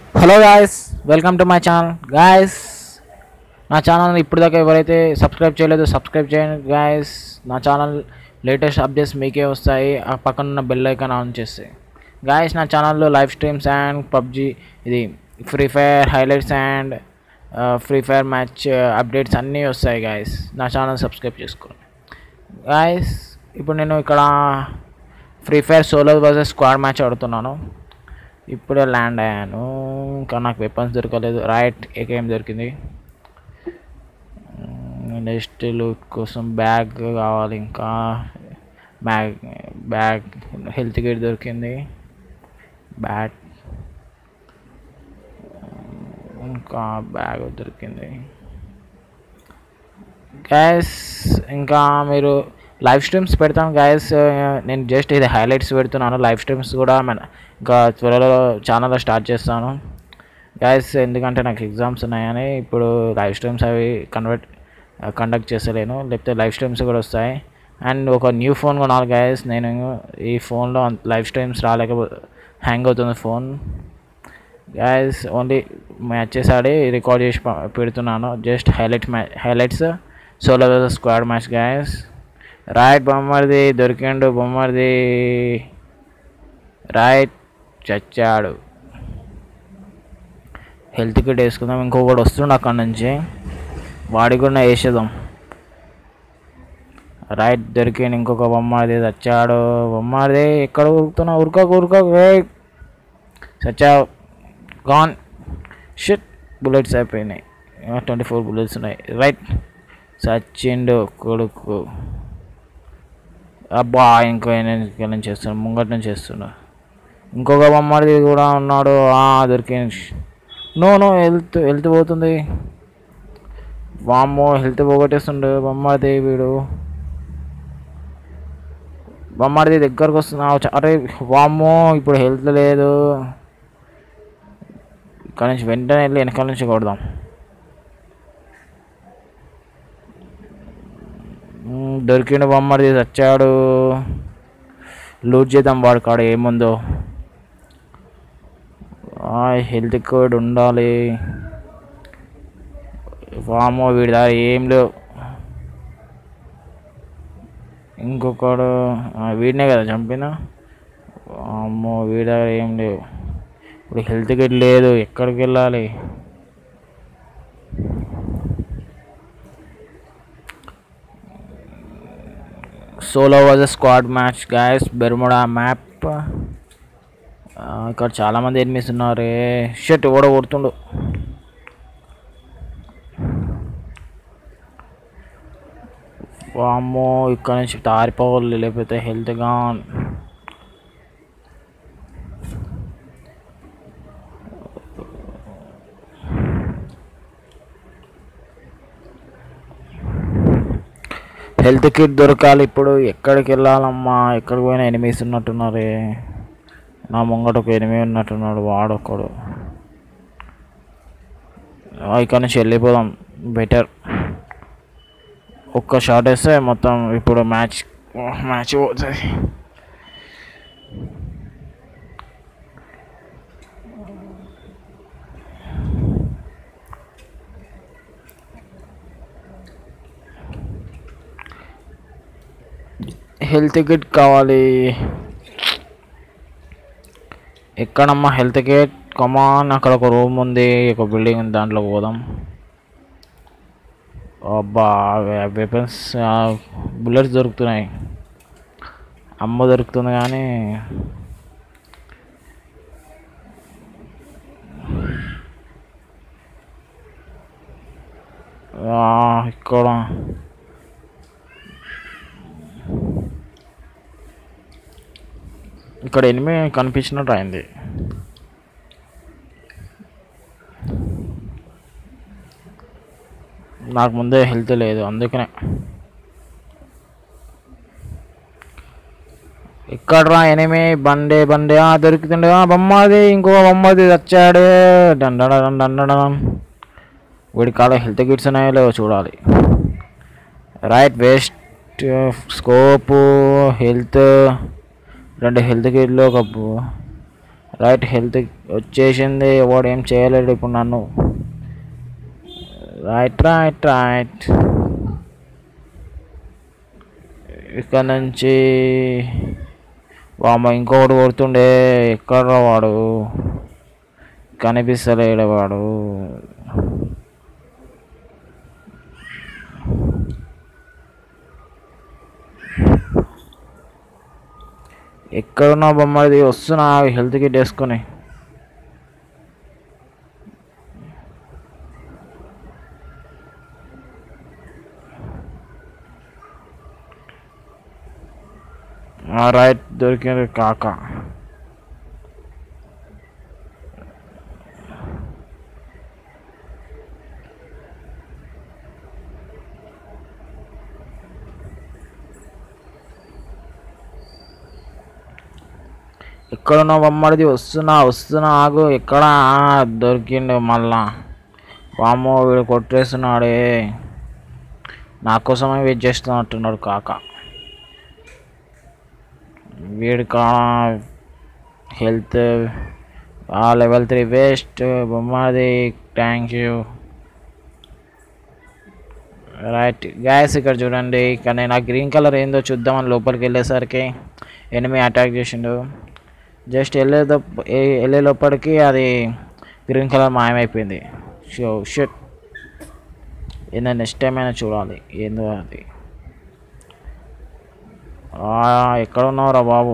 hello guys welcome to my channel guys నా channel ఇప్పుడు దాకా ఎవరైతే సబ్స్క్రైబ్ చేయలేదో సబ్స్క్రైబ్ చేయండి గాయస్ నా ఛానల్ లేటెస్ట్ అప్డేట్స్ మీకే వస్తాయి ఆ పక్కన ఉన్న బెల్ ఐకాన్ ఆన్ చేస్తే గాయస్ నా ఛానల్లో లైవ్ స్ట్రీమ్స్ అండ్ పబ్జి ఇది free fire highlights and free fire match updates అన్నీ వస్తాయి గాయస్ నా ఛానల్ సబ్స్క్రైబ్ చేసుకోండి గాయస్ ఇప్పుడు నేను ఇక్కడ free fire solo versus squad match ఆడుతున్నాను ఇప్పుడే ల్యాండ్ అయ్యాను ఇంకా నాకు వెపన్స్ దొరకలేదు రైట్ ఏకేం దొరికింది నెక్స్ట్ లూట్ కోసం బ్యాగ్ కావాలి ఇంకా బ్యాగ్ బ్యాగ్ హెల్త్ కిట్ దొరికింది బ్యాట్ ఇంకా బ్యాగ్ దొరికింది గ్యాస్ ఇంకా మీరు లైవ్ స్ట్రీమ్స్ పెడతాను గ్యాస్ నేను జస్ట్ ఇది హైలైట్స్ పెడుతున్నాను లైవ్ స్ట్రీమ్స్ కూడా మన ఇంకా త్వరలో ఛానల్లో స్టార్ట్ చేస్తాను గ్యాస్ ఎందుకంటే నాకు ఎగ్జామ్స్ ఉన్నాయని ఇప్పుడు లైవ్ స్ట్రీమ్స్ అవి కన్వర్ట్ కండక్ట్ చేస్తలేను లేకపోతే లైవ్ స్ట్రీమ్స్ కూడా వస్తాయి అండ్ ఒక న్యూ ఫోన్ కొనాలి గ్యాస్ నేను ఈ ఫోన్లో లైవ్ స్ట్రీమ్స్ రాలేక హ్యాంగ్ అవుతుంది ఫోన్ గ్యాస్ ఓన్లీ మ్యాచెస్ ఆడి రికార్డ్ చేసి ప- పెడుతున్నాను జస్ట్ హైలైట్ మ్యా highlights solo squad match guys right బొమ్మడిది దొరికిండు బొమ్మడిది రైట్ చచ్చాడు హెల్త్ కిట్ వేసుకుందాం ఇంకొకటి వస్తుండు అక్కడ నుంచి వాడికి కూడా వేసేద్దాం రైట్ దొరికింది ఇంకొక బొమ్మడిది చచ్చాడు బొమ్మడిది ఎక్కడ ఉరుకుతున్నా ఉరక ఉరక చచ్చావు గాన్ షిట్ బుల్లెట్స్ అయిపోయినాయి ట్వంటీ ఫోర్ బుల్లెట్స్ ఉన్నాయి రైట్ సచ్చిండు కొడుకు అబ్బా ఇంకో ఇక్కడ నుంచి చేస్తున్నాడు ముంగటి నుంచి చేస్తున్నా ఇంకొక బొమ్మడిది కూడా ఉన్నాడు ఆ, దొరికింది నో నో హెల్త్ హెల్త్ పోతుంది వామ్మో హెల్త్ పోగొట్టేస్తుండు బొమ్మడిది వీడు బొమ్మడిది దగ్గరకు వస్తున్నా అరే వామ్మో ఇప్పుడు హెల్త్ లేదు ఇక్కడ నుంచి వెంటనే వెళ్ళి వెనకాల నుంచి కొడదాం మ్మ్, దొరికిన బొమ్మడిది చచ్చాడు లూట్ చేద్దాం వాడి కాడ ఏముందో హెల్త్ కోడ్ ఉండాలి వామో వీడి దగ్గర ఏం లేవు ఇంకొకడు ఆ, వీడినే కదా చంపిన అమ్మో వీడి దగ్గర ఏం లేవు ఇప్పుడు హెల్త్ కిట్ లేదు ఎక్కడికి వెళ్ళాలి solo vs squad match guys Bermuda map ఇక్కడ చాలామంది ఎనిమిస్ ఉన్నారే షర్ట్ ఓడ కొడుతుండు వామ్మో ఇక్కడ నుంచి తారిపోవాలి లేకపోతే హెల్త్గా హెల్త్ కిట్ దొరకాలి ఇప్పుడు ఎక్కడికి వెళ్ళాలమ్మా ఎక్కడికి పోయినా ఎనిమిస్ ఉన్నట్టున్నారే నా ముంగట ఒక ఎనిమి ఉన్నట్టున్నాడు వాడొక్కడు ఆ, ఇక్కడ నుంచి వెళ్ళిపోదాం బెటర్ ఒక్క షాట్ వేస్తే మొత్తం ఇప్పుడు మ్యాచ్ మ్యాచ్ పోతుంది హెల్త్ కిట్ కావాలి ఎక్కడమ్మా హెల్త్ కిట్ కమాన్ అక్కడ ఒక రూమ్ ఉంది ఒక బిల్డింగ్ ఉంది దాంట్లో పోదాం అబ్బా వెపన్స్ బుల్లెట్స్ దొరుకుతున్నాయి అమ్మ దొరుకుతుంది కానీ ఆ, ఇక్కడ ఇక్కడ ఎనిమి కనిపించినట్టు అయింది నాకు ముందే హెల్త్ లేదు అందుకనే ఎక్కడ్రా ఎనిమి బండే బండే ఆ, దొరుకుతుండే ఆ, బొమ్మది ఇంకో బొమ్మది వచ్చాడు డండడం డండడం వీడి కాడ హెల్త్ కిట్స్ ఉన్నాయో లేవో చూడాలి రైట్ వేస్ట్ స్కోపు హెల్త్ రెండు హెల్త్ కిట్లు ఒక రైట్ హెల్త్ వచ్చేసింది ఎవడు ఏం చేయలేడు ఇప్పుడు నన్ను రైట్ రైట్ రైట్ ఇక్కడ నుంచి వామ ఇంకొకటి కొడుతుండే ఎక్కడ వాడు కనిపిస్తలేడు వాడు ఎక్కడున్నా బొమ్మది వస్తున్నా హెల్త్ కిట్ వేసుకొని రైట్ దొరికింది కాక ఎక్కడున్నా బొమ్మడిది వస్తున్నా వస్తున్నా ఆగు ఎక్కడ ఆ, దొరికిండు మళ్ళా వామ్మో వీడు కొట్టేస్తున్నాడే నా కోసమే వెయిట్ చేస్తున్నట్టున్నాడు కాక వీడి కా హెల్త్ ఆ లెవెల్ త్రీ వేస్ట్ బొమ్మది థ్యాంక్ యూ రైట్ గ్యాస్ ఇక్కడ చూడండి ఇక్కడ నేను ఆ గ్రీన్ కలర్ ఏందో చూద్దామని లోపలికి వెళ్ళేసరికి ఎనిమి అటాక్ చేసిండు జస్ట్ వెళ్ళే వెళ్ళే లోపలికి అది గ్రీన్ కలర్ మాయమైపోయింది షో షట్ ఏందో నెక్స్ట్ టైం అయినా చూడాలి ఏందో అది ఆ, ఎక్కడ ఉన్నావురా బాబు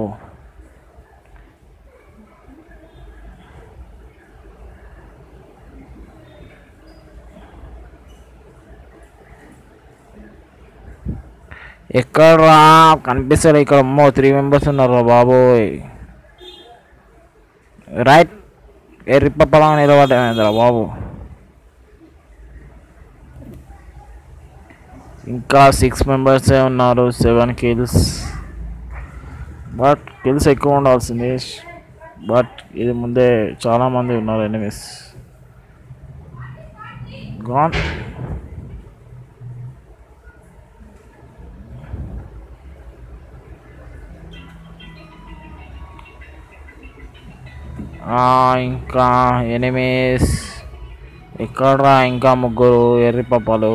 ఎక్కడ్రా కనిపిస్తాడు ఇక్కడ అమ్మో త్రీ మెంబర్స్ ఉన్నారు బాబోయ్ రైట్ ఎర్రిపప్పలా నిలబడ్డా బాబు ఇంకా సిక్స్ మెంబర్సే ఉన్నారు సెవెన్ కిల్స్ బట్ కిల్స్ ఎక్కువ ఉండాల్సింది బట్ ఇది ముందే చాలా మంది ఉన్నారు ఎనిమిస్ గాన్ ఇంకా ఎనిమిస్ ఎక్కడ్రా ఇంకా ముగ్గురు ఎర్రి పప్పలు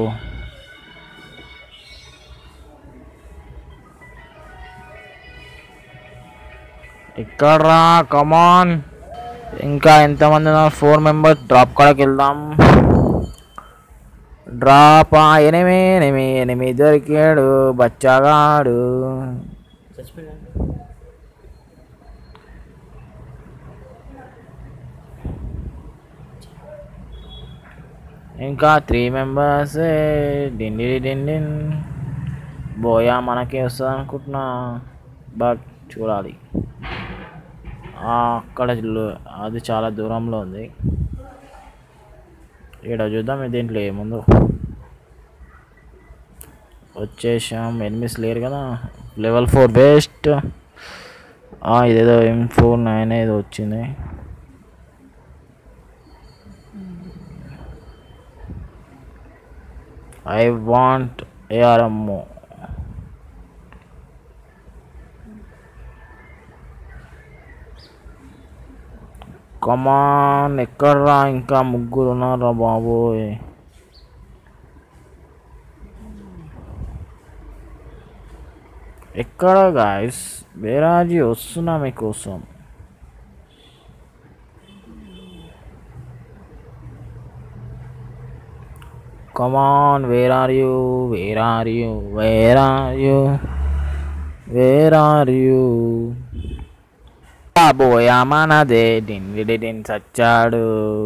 ఎక్కడ్రా కమాన్ ఇంకా ఎంతమంది ఉన్నారు ఫోర్ మెంబర్స్ డ్రాప్ కాడకి వెళ్దాం డ్రాప్ ఎనిమి ఎనిమి ఎనిమి దొరికాడు బచ్చగాడు ఇంకా త్రీ మెంబర్స్ డిండి డిండిన్ బోయా మనకే వస్తుంది అనుకుంటున్నా బట్ చూడాలి ఆ, అక్కడ లో- అది చాలా దూరంలో ఉంది ఇక్కడ చూద్దాం దీంట్లో ఏముందో వచ్చేసాం ఎనిమిస్ లేరు కదా లెవెల్ ఫోర్ బెస్ట్ ఇదేదో ఎం ఫోర్ నైన్ ఏదో వచ్చింది ఐ వాంట్ ఏఆర్ఎంఓ కమాన్ ఎక్కడ్రా ఇంకా ముగ్గురు ఉన్నారా బాబోయ్ ఎక్కడ గాయస్ వేరాజీ వస్తున్నా మీకోసం come on where are you where are you where are you where are you బాబోయ్ మనదే డిండి డిన్ చచ్చాడు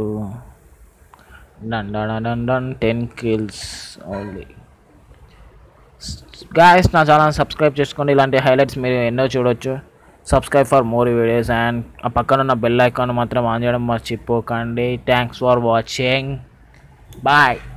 done done done done ten kills only guys నా ఛానల్ సబ్స్క్రైబ్ చేసుకోండి ఇలాంటి హైలైట్స్ మీరు ఎన్నో చూడొచ్చు subscribe for more videos and ఆ పక్కన ఉన్న బెల్ ఐకాన్ మాత్రం ఆన్ చేయడం మర్చిపోకండి థ్యాంక్స్ ఫర్ వాచింగ్ బాయ్